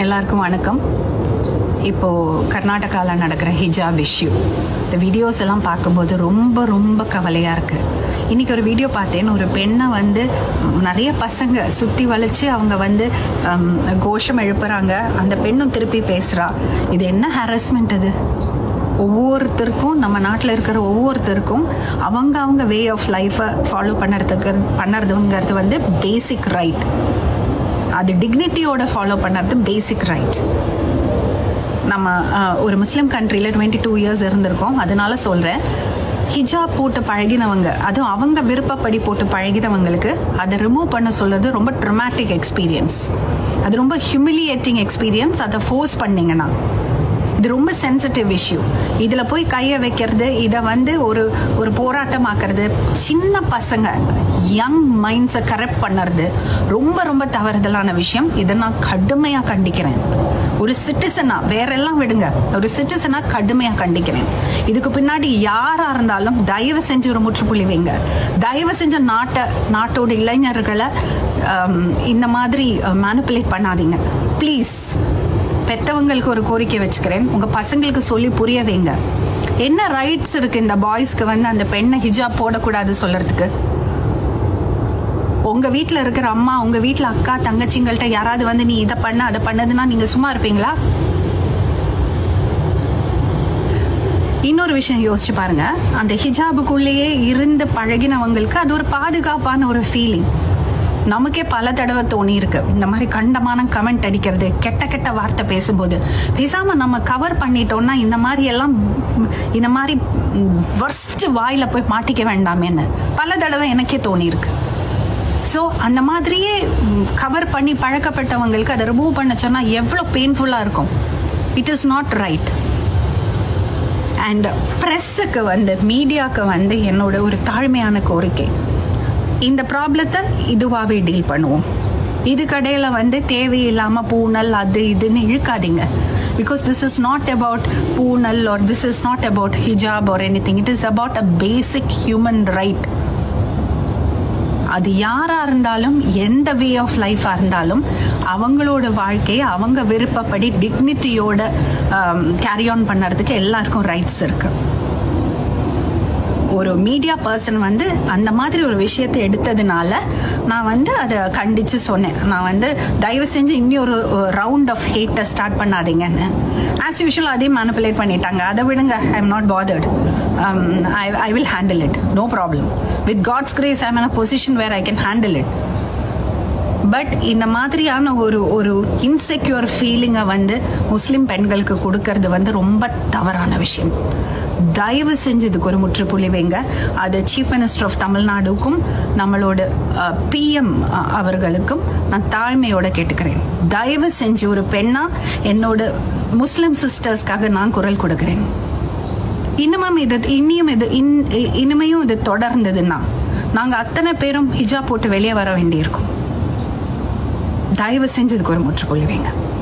எல்லாருக்கும் வணக்கம் இப்போது கர்நாடகாவில் நடக்கிற ஹிஜாப் இஷ்யூ இந்த வீடியோஸ் எல்லாம் பார்க்கும்போது ரொம்ப ரொம்ப கவலையாக இருக்குது இன்றைக்கி ஒரு வீடியோ பார்த்தேன் ஒரு பெண்ணை வந்து நிறைய பசங்க சுற்றி வளைச்சு அவங்க வந்து ஹம், கோஷம் எழுப்புறாங்க அந்த பெண்ணும் திருப்பி பேசுகிறா இது என்ன ஹாரஸ்மெண்ட் அது ஒவ்வொருத்தருக்கும் நம்ம நாட்டில் இருக்கிற ஒவ்வொருத்தருக்கும் அவங்க அவங்க வே ஆஃப் லைஃப்பை ஃபாலோ பண்ணுறதுக்கு பண்ணுறதுங்கிறது வந்து பேசிக் ரைட் அது டிக்னிட்டியோட ஃபாலோ பண்ணுறது பேசிக் ரைட் நம்ம அஹ், ஒரு முஸ்லீம் கண்ட்ரியில் டுவெண்ட்டி டூ இயர்ஸ் இருந்திருக்கோம் அதனால சொல்கிறேன் ஹிஜாப் போட்டு பழகினவங்க அதுவும் அவங்க விருப்பப்படி போட்டு பழகினவங்களுக்கு அதை ரிமூவ் பண்ண சொல்கிறது ரொம்ப ட்ரமாட்டிக் எக்ஸ்பீரியன்ஸ் அது ரொம்ப ஹியூமிலியேட்டிங் எக்ஸ்பீரியன்ஸ் அதை ஃபோர்ஸ் பண்ணீங்கன்னா இது ரொம்ப சென்சிட்டிவ் இஷ்யூ இதில் போய் கையை வைக்கிறது இதை வந்து ஒரு ஒரு போராட்டமாக்குறது சின்ன பசங்க யங் மைண்ட்ஸை கரெக்ட் பண்ணுறது ரொம்ப ரொம்ப தவறுதலான விஷயம் இதை நான் கடுமையாக கண்டிக்கிறேன் ஒரு சிட்டிசனா வேறெல்லாம் விடுங்க ஒரு சிட்டிசனா கடுமையாக கண்டிக்கிறேன் இதுக்கு பின்னாடி யாராக இருந்தாலும் தயவு செஞ்சு ஒரு முற்றுப்புள்ளி வைங்க தயவு செஞ்ச நாட்டை நாட்டோட இளைஞர்களை ஆம், இந்த மாதிரி மேனிப்புலேட் பண்ணாதீங்க ப்ளீஸ் பெத்தவங்களுக்கு ஒரு கோரிக்கை வச்சுக்கிறேன் உங்க பசங்களுக்கு சொல்லி புரிய வைங்க என்ன ரைட்ஸ் இருக்கு இந்த பாய்ஸ்க்கு வந்து அந்த பெண்ணை ஹிஜாப் போடக்கூடாது சொல்றதுக்கு உங்க வீட்ல இருக்கிற அம்மா உங்க வீட்ல அக்கா தங்கச்சிங்கள்ட்ட யாராவது வந்து நீ இதை பண்ண அதை பண்ணதுன்னா நீங்க சும்மா இருப்பீங்களா இன்னொரு விஷயம் யோசிச்சு பாருங்க அந்த ஹிஜாபுக்குள்ளேயே இருந்து பழகினவங்களுக்கு அது ஒரு பாதுகாப்பான ஒரு ஃபீலிங் நமக்கே பல தடவை தோணி இருக்கு இந்த மாதிரி கண்டமான கமெண்ட் அடிக்கிறது கெட்ட கெட்ட வார்த்தை பேசும்போது பேசாம நம்ம கவர் பண்ணிட்டோம்னா இந்த மாதிரி எல்லாம் இந்த மாதிரி வர்ஸ்ட் வாயில போய் மாட்டிக்க வேண்டாமேன்னு பல தடவை எனக்கே தோணி இருக்கு ஸோ அந்த மாதிரியே கவர் பண்ணி பழக்கப்பட்டவங்களுக்கு அதை ரிமூவ் பண்ண சொன்னா எவ்வளோ பெயின்ஃபுல்லாக இருக்கும் it is not right and ப்ரெஸ்ஸுக்கு வந்து மீடியாவுக்கு வந்து என்னோட ஒரு தாழ்மையான கோரிக்கை இந்த ப்ராப்ளத்தை இதுவாகவே டீல் பண்ணுவோம் இது கடையில் வந்து தேவையில்லாமல் பூனல் அது இதுன்னு இழுக்காதீங்க because this is not about poonal or this is not about hijab or anything it is about a basic human right அது யாரா இருந்தாலும் எந்த வே ஆஃப் லைஃபா இருந்தாலும் அவங்களோட வாழ்க்கையை அவங்க விருப்பப்படி டிக்னிட்டியோட கேரி ஆன் பண்ணுறதுக்கு எல்லாருக்கும் ரைட்ஸ் இருக்கு ஒரு மீடியா பர்சன் வந்து அந்த மாதிரி ஒரு விஷயத்தை எடுத்ததுனால நான் வந்து அதை கண்டித்து சொன்னேன் நான் வந்து தயவு செஞ்சு இன்னொரு ரவுண்ட் ஆஃப் ஹேட்டை ஸ்டார்ட் பண்ணாதீங்கன்னு ஆஸ் யூஷுவல் அதே மேனிப்புலேட் பண்ணிட்டாங்க அதை விடுங்க I am not bothered I I will handle it no problem with God's grace I am a position where I can handle it but இந்த மாதிரியான ஒரு ஒரு இன்செக்யூர் ஃபீலிங்கை வந்து முஸ்லீம் பெண்களுக்கு கொடுக்கறது வந்து ரொம்ப தவறான விஷயம் தயவு செஞ்சு இதுக்கு ஒரு முற்றுப்புள்ளி வைங்க அது சீஃப் மினிஸ்டர் ஆஃப் தமிழ்நாடுக்கும் நம்மளோட பிஎம் அவர்களுக்கும் நான் தாழ்மையோட கேட்டுக்கிறேன் தயவு செஞ்சு ஒரு பெண்ணா என்னோட முஸ்லிம் சிஸ்டர்ஸ்க்காக நான் குரல் கொடுக்கிறேன் இன்னமும் இது இன்னியும் இது இன்- இனிமையும் இது தொடர்ந்ததுன்னா நாங்கள் அத்தனை பேரும் ஹிஜாப் போட்டு வெளியே வர வேண்டியிருக்கும் தயவு செஞ்சு இதுக்கு ஒரு முற்றுப்புள்ளி வைங்க